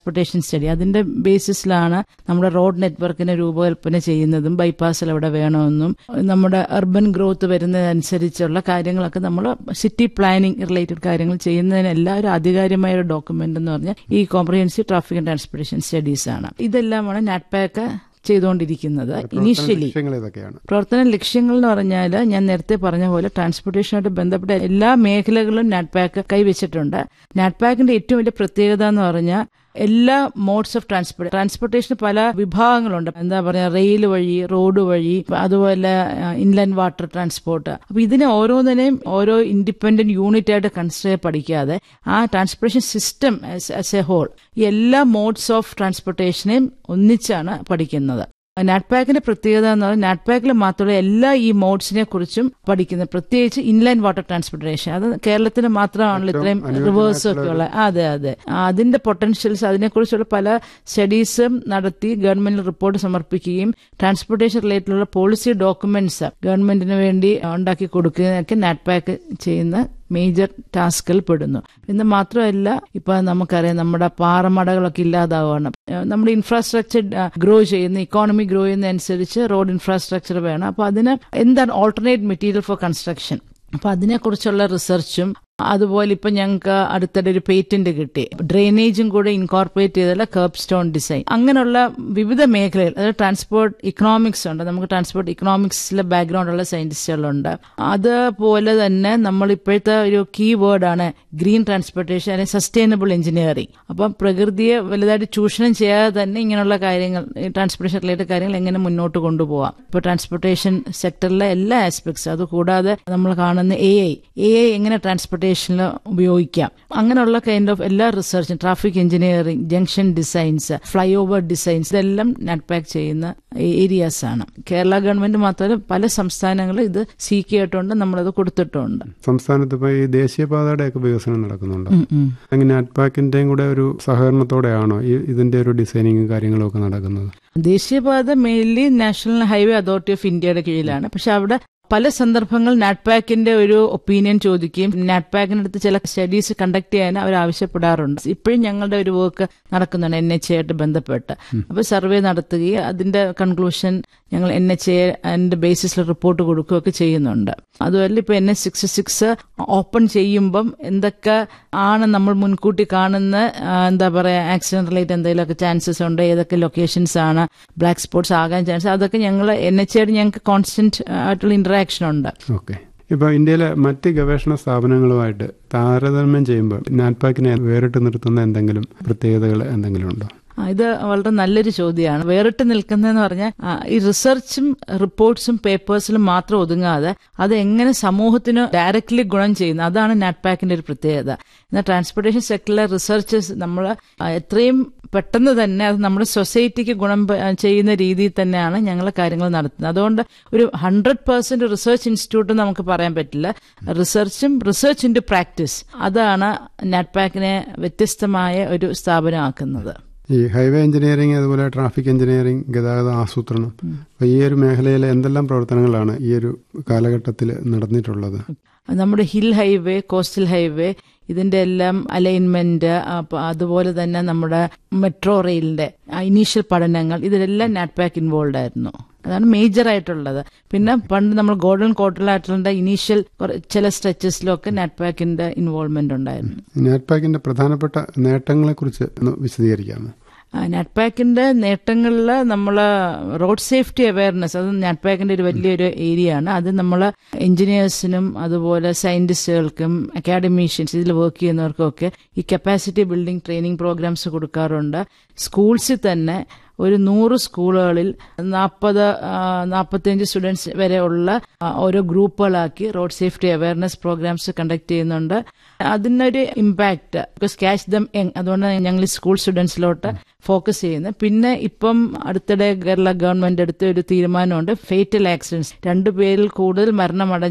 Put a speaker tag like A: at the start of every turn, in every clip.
A: transportation study അതിന്റെ ബേസിസിലാണ് നമ്മുടെ road നെറ്റ്വർക്കിനെ രൂപകൽപ്പന ചെയ്യുന്നതും ബൈപ്പാസിൽ എവിടെ വേണമെന്നും നമ്മുടെ അർബൻ ഗ്രോത്ത് വരുന്നതനുസരിച്ചുള്ള കാര്യങ്ങളൊക്കെ നമ്മൾ സിറ്റി പ്ലാനിംഗ് റിലേറ്റഡ് കാര്യങ്ങൾ ചെയ്യുന്നതിനെല്ലാം ഒരു ആധികാരികമായ ഒരു ഡോക്യുമെന്റ് എന്ന് പറഞ്ഞാൽ ഈ comprehensive traffic and transportation studies ആണ് ഇതെല്ലാമാണ് നാറ്റ്പാക്ക് ചെയ്തുകൊണ്ടിരിക്കുന്നത് ഇനീഷ്യലി
B: ലക്ഷ്യങ്ങൾ ഇതൊക്കെയാണ്
A: പ്രവർത്തന ലക്ഷ്യങ്ങൾ എന്ന് പറഞ്ഞാൽ ഞാൻ നേരത്തെ പറഞ്ഞ പോലെ ട്രാൻസ്പോർട്ടേഷനുമായിട്ട് ബന്ധപ്പെട്ട എല്ലാ മേഖലകളും നാറ്റ്പാക്ക് കൈവച്ചിട്ടുണ്ട് നാറ്റ്പാക്കിന്റെ ഏറ്റവും വലിയ പ്രത്യേകത എന്ന് പറഞ്ഞാൽ എല്ലാ മോഡ്സ് ഓഫ് ട്രാൻസ്പോർട്ട് ട്രാൻസ്പോർട്ടേഷന് പല വിഭാഗങ്ങളുണ്ട് എന്താ പറയാ റെയിൽ വഴി റോഡ് വഴി അതുപോലെ ഇൻലാൻഡ് വാട്ടർ ട്രാൻസ്പോർട്ട് അപ്പൊ ഇതിനെ ഓരോന്നിനെയും ഓരോ ഇൻഡിപെൻഡന്റ് യൂണിറ്റ് ആയിട്ട് കൺസിഡർ പഠിക്കാതെ ആ transportation system as a whole ഈ എല്ലാ മോഡ്സ് ഓഫ് ട്രാൻസ്പോർട്ടേഷനെയും ഒന്നിച്ചാണ് പഠിക്കുന്നത് നാറ്റ്പാക്കിന്റെ പ്രത്യേകത എന്ന് പറഞ്ഞാൽ നാറ്റ്പാക്കിൽ മാത്രമല്ല എല്ലാ ഈ മോഡ്സിനെ കുറിച്ചും പഠിക്കുന്നത് പ്രത്യേകിച്ച് ഇൻലൈൻ വാട്ടർ ട്രാൻസ്പോർട്ടേഷൻ അത് കേരളത്തിന് മാത്രമാണല്ലോ ഇത്രയും റിവേഴ്സും ഒക്കെ ഉള്ള അതെ അതെ അതിന്റെ പൊട്ടൻഷ്യൽസ് അതിനെക്കുറിച്ചുള്ള പല സ്റ്റഡീസും നടത്തി ഗവൺമെന്റിന് റിപ്പോർട്ട് സമർപ്പിക്കുകയും ട്രാൻസ്പോർട്ടേഷൻ റിലേറ്റഡുള്ള പോളിസി ഡോക്യുമെന്റ്സ് ഗവൺമെന്റിന് വേണ്ടി ഉണ്ടാക്കി കൊടുക്കുകയൊക്കെ നാറ്റ്പാക്ക് ചെയ്യുന്ന മേജർ ടാസ്കിൽ പെടുന്നു എന്ന് മാത്രമല്ല ഇപ്പൊ നമുക്കറിയാം നമ്മുടെ പാറമടകളൊക്കെ ഇല്ലാതാവുകയാണ് നമ്മുടെ ഇൻഫ്രാസ്ട്രക്ചർ ഗ്രോ ചെയ്യുന്ന ഇക്കോണമി ഗ്രോ ചെയ്യുന്നതനുസരിച്ച് റോഡ് ഇൻഫ്രാസ്ട്രക്ചർ വേണം അപ്പൊ അതിന് എന്താണ് ഓൾട്ടർനേറ്റ് മെറ്റീരിയൽ ഫോർ കൺസ്ട്രക്ഷൻ അപ്പൊ അതിനെക്കുറിച്ചുള്ള റിസർച്ചും അതുപോലെ ഇപ്പൊ ഞങ്ങൾക്ക് അടുത്തിടെ ഒരു പേറ്റന്റ് കിട്ടി ഡ്രെയിനേജും കൂടെ ഇൻകോർപ്പറേറ്റ് ചെയ്തുള്ള കർബ് സ്റ്റോൺ ഡിസൈൻ അങ്ങനെയുള്ള വിവിധ മേഖലകൾ അതായത് ട്രാൻസ്പോർട്ട് ഇക്കണോമിക്സ് ഉണ്ട് നമുക്ക് ട്രാൻസ്പോർട്ട് ഇക്കണോമിക്സിലെ ബാക്ക്ഗ്രൗണ്ട് ഉള്ള സയന്റിസ്റ്റുകളുണ്ട് അതുപോലെ തന്നെ നമ്മൾ ഇപ്പോഴത്തെ ഒരു കീ വേർഡാണ് ഗ്രീൻ ട്രാൻസ്പോർട്ടേഷൻ അല്ലെങ്കിൽ സസ്റ്റൈനബിൾ എഞ്ചിനീയറിംഗ് അപ്പം പ്രകൃതിയെ വലുതായിട്ട് ചൂഷണം ചെയ്യാതെ തന്നെ ഇങ്ങനെയുള്ള കാര്യങ്ങൾ ട്രാൻസ്പോർട്ടേഷൻ റിലേറ്റഡ് കാര്യങ്ങൾ എങ്ങനെ മുന്നോട്ട് കൊണ്ടുപോകാം ഇപ്പൊ ട്രാൻസ്പോർട്ടേഷൻ സെക്ടറിലെ എല്ലാ ആസ്പെക്ട്സ് അതുകൂടാതെ നമ്മൾ കാണുന്ന എ ഐ എ ഐ എങ്ങനെ ട്രാൻസ്പോർട്ടേഷനിൽ ഉപയോഗിക്കാം അങ്ങനെയുള്ള കൈൻഡ് ഓഫ് എല്ലാ റിസർച്ചും traffic engineering junction designs flyover designs ഇതെല്ലാം നെറ്റ്പാക്ക് ചെയ്യുന്ന ഏരിയാസ് ആണ് കേരള ഗവൺമെന്റ് മാത്രമല്ല പല സംസ്ഥാനങ്ങളും ഇത് സീക്ക് ചെയ്തിട്ടുണ്ട് നമ്മളത് കൊടുത്തിട്ടുണ്ട്
B: സംസ്ഥാനത്ത് ഇപ്പൊ ഈ ദേശീയപാതയുടെ ഒക്കെ വികസനം നടക്കുന്നുണ്ട് അങ്ങനെ അറ്റ്പാക്കിന്റെയും കൂടെ ഒരു സഹകരണത്തോടെയാണോ ഈ ഇതിന്റെ ഒരു ഡിസൈനിങ്ങും കാര്യങ്ങളും ഒക്കെ നടക്കുന്നത്
A: ദേശീയപാത mainly national highway authority of ഇന്ത്യയുടെ കീഴിലാണ് പക്ഷെ അവിടെ പല സന്ദർഭങ്ങൾ നാറ്റ്പാക്കിന്റെ ഒരു ഒപ്പീനിയൻ ചോദിക്കുകയും നാറ്റ്പാക്കിനടുത്ത് ചില സ്റ്റഡീസ് കണ്ടക്ട് ചെയ്യാൻ അവർ ആവശ്യപ്പെടാറുണ്ട് ഇപ്പോഴും ഞങ്ങളുടെ ഒരു വർക്ക് നടക്കുന്നുണ്ട് എൻ എച്ച് ആയിട്ട് ബന്ധപ്പെട്ട് അപ്പൊ സർവേ നടത്തുകയും അതിന്റെ കൺക്ലൂഷൻ ഞങ്ങൾ എൻ എച്ച് എന്റെ ബേസിസിൽ റിപ്പോർട്ട് കൊടുക്കുകയൊക്കെ ചെയ്യുന്നുണ്ട് അതുപോലെ ഇപ്പൊ N H six six open ചെയ്യുമ്പം എന്തൊക്കെ ആണ് നമ്മൾ മുൻകൂട്ടി കാണുന്ന എന്താ പറയാ ആക്സിഡന്റ് റിലേറ്റ് എന്തെങ്കിലുമൊക്കെ ചാൻസസ് ഉണ്ട് ഏതൊക്കെ ലൊക്കേഷൻസ് ആണ് ബ്ലാക്ക് സ്പോട്ട്സ് ആകാൻ ചാൻസ് അതൊക്കെ ഞങ്ങൾ എൻ എച്ച് ആയിട്ട് ഞങ്ങൾക്ക് കോൺസ്റ്റന്റ് ആയിട്ടുള്ള ഇന്ററാക്ഷൻ ഉണ്ട്
B: ഓക്കെ ഇപ്പൊ ഇന്ത്യയിലെ മറ്റ് ഗവേഷണ സ്ഥാപനങ്ങളുമായിട്ട് താരതമ്യം ചെയ്യുമ്പോൾ നാറ്റ്പാക്കിനെ വേറിട്ട് നിർത്തുന്ന എന്തെങ്കിലും പ്രത്യേകതകൾ എന്തെങ്കിലും ഉണ്ടോ
A: ഇത് വളരെ നല്ലൊരു ചോദ്യമാണ് വേറിട്ട് നിൽക്കുന്നതെന്ന് പറഞ്ഞാൽ ഈ റിസർച്ചും റിപ്പോർട്ട്സും പേപ്പേഴ്സിലും മാത്രം ഒതുങ്ങാതെ അത് എങ്ങനെ സമൂഹത്തിന് ഡയറക്ട്ലി ഗുണം ചെയ്യുന്നു അതാണ് നാറ്റ്പാക്കിന്റെ ഒരു പ്രത്യേകത എന്നാൽ ട്രാൻസ്പോർട്ടേഷൻ സെക്ടറിലെ റിസർച്ചസ് നമ്മൾ എത്രയും പെട്ടെന്ന് തന്നെ അത് നമ്മുടെ സൊസൈറ്റിക്ക് ഗുണം ചെയ്യുന്ന രീതിയിൽ തന്നെയാണ് ഞങ്ങൾ കാര്യങ്ങൾ നടത്തുന്നത് അതുകൊണ്ട് ഒരു ഹൺഡ്രഡ് പെർസെന്റ് റിസർച്ച് ഇൻസ്റ്റിറ്റ്യൂട്ട് നമുക്ക് പറയാൻ പറ്റില്ല റിസർച്ചും റിസർച്ച് ഇൻ പ്രാക്ടീസ് അതാണ് നാറ്റ്പാക്കിനെ വ്യത്യസ്തമായ ഒരു സ്ഥാപനമാക്കുന്നത്
B: ഈ ഹൈവേ എഞ്ചിനീയറിംഗ് അതുപോലെ ട്രാഫിക് എഞ്ചിനീയറിംഗ് ഗതാഗത ആസൂത്രണം അപ്പൊ ഈ ഒരു മേഖലയിലെ എന്തെല്ലാം പ്രവർത്തനങ്ങളാണ് ഈ ഒരു കാലഘട്ടത്തിൽ നടന്നിട്ടുള്ളത്
A: നമ്മുടെ ഹിൽ ഹൈവേ കോസ്റ്റൽ ഹൈവേ ഇതിന്റെ എല്ലാം അലൈൻമെന്റ് അതുപോലെ തന്നെ നമ്മുടെ മെട്രോ റെയിലിന്റെ ഇനീഷ്യൽ പഠനങ്ങൾ ഇതിലെല്ലാം നാറ്റ്പാക്ക് ഇൻവോൾവ് ആയിരുന്നു അതാണ് മേജർ ആയിട്ടുള്ളത് പിന്നെ പണ്ട് നമ്മൾ ഗോൾഡൻ കോട്ടലായിട്ടുള്ള ഇനീഷ്യൽ ചില സ്ട്രെച്ചസിലൊക്കെ നാറ്റ്പാക്കിന്റെ ഇൻവോൾവ്മെന്റ് ഉണ്ടായിരുന്നു
B: നാറ്റ്പാക്കിന്റെ പ്രധാനപ്പെട്ട നേട്ടങ്ങളെ കുറിച്ച് വിശദീകരിക്കാമോ
A: നാറ്റ്പാക്കിന്റെ നേട്ടങ്ങളിൽ നമ്മൾ റോഡ് സേഫ്റ്റി അവയർനെസ് അത് നാറ്റ്പാക്കിന്റെ ഒരു വലിയൊരു ഏരിയ ആണ് അത് നമ്മൾ എഞ്ചിനീയേഴ്സിനും അതുപോലെ സയന്റിസ്റ്റുകൾക്കും അക്കാഡമീഷ്യൻസ് ഇതിൽ വർക്ക് ചെയ്യുന്നവർക്കും ഒക്കെ ഈ കപ്പാസിറ്റി ബിൽഡിംഗ് ട്രെയിനിങ് പ്രോഗ്രാംസ് കൊടുക്കാറുണ്ട് സ്കൂൾസിൽ തന്നെ ഒരു നൂറ് സ്കൂളുകളിൽ നാൽപ്പത് നാൽപ്പത്തിയഞ്ച് സ്റ്റുഡൻസ് വരെ ഉള്ള ഓരോ ഗ്രൂപ്പുകളാക്കി road safety awareness programmes conduct ചെയ്യുന്നുണ്ട് അതിനൊരു impact because catch them young അതുകൊണ്ട് ഞങ്ങൾ സ്കൂൾ സ്റ്റുഡൻസിലോട്ട് ഫോക്കസ് ചെയ്യുന്നത് പിന്നെ ഇപ്പം അടുത്തിടെ കേരള ഗവൺമെന്റ് എടുത്ത ഒരു തീരുമാനമുണ്ട് ഫേറ്റൽ ആക്സിഡൻസ് രണ്ടു പേരിൽ കൂടുതൽ മരണമടഞ്ഞ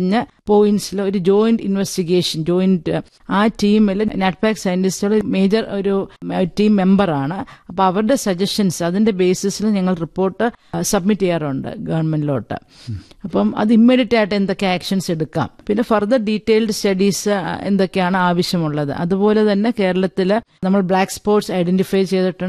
A: പോയിന്റ്സിൽ ഒരു ജോയിന്റ് ഇൻവെസ്റ്റിഗേഷൻ ജോയിന്റ് ആ ടീമിൽ നാറ്റ്പാക് സയന്റിസ്റ്റുകൾ മേജർ ഒരു ടീം മെമ്പറാണ് അപ്പൊ അവരുടെ സജഷൻസ് അതിന്റെ ബേസിസിൽ ഞങ്ങൾ റിപ്പോർട്ട് സബ്മിറ്റ് ചെയ്യാറുണ്ട് ഗവൺമെന്റിലോട്ട് അപ്പം അത് ഇമ്മീഡിയറ്റ് ആയിട്ട് എന്തൊക്കെ ആക്ഷൻസ് എടുക്കാം പിന്നെ ഫർദർ ഡീറ്റെയിൽഡ് സ്റ്റഡീസ് എന്തൊക്കെയാണ് ആവശ്യമുള്ളത് അതുപോലെ തന്നെ കേരളത്തിൽ നമ്മൾ ബ്ലാക്ക് സ്പോട്ട്സ് ഐഡന്റിഫൈ ചെയ്തിട്ടുണ്ട്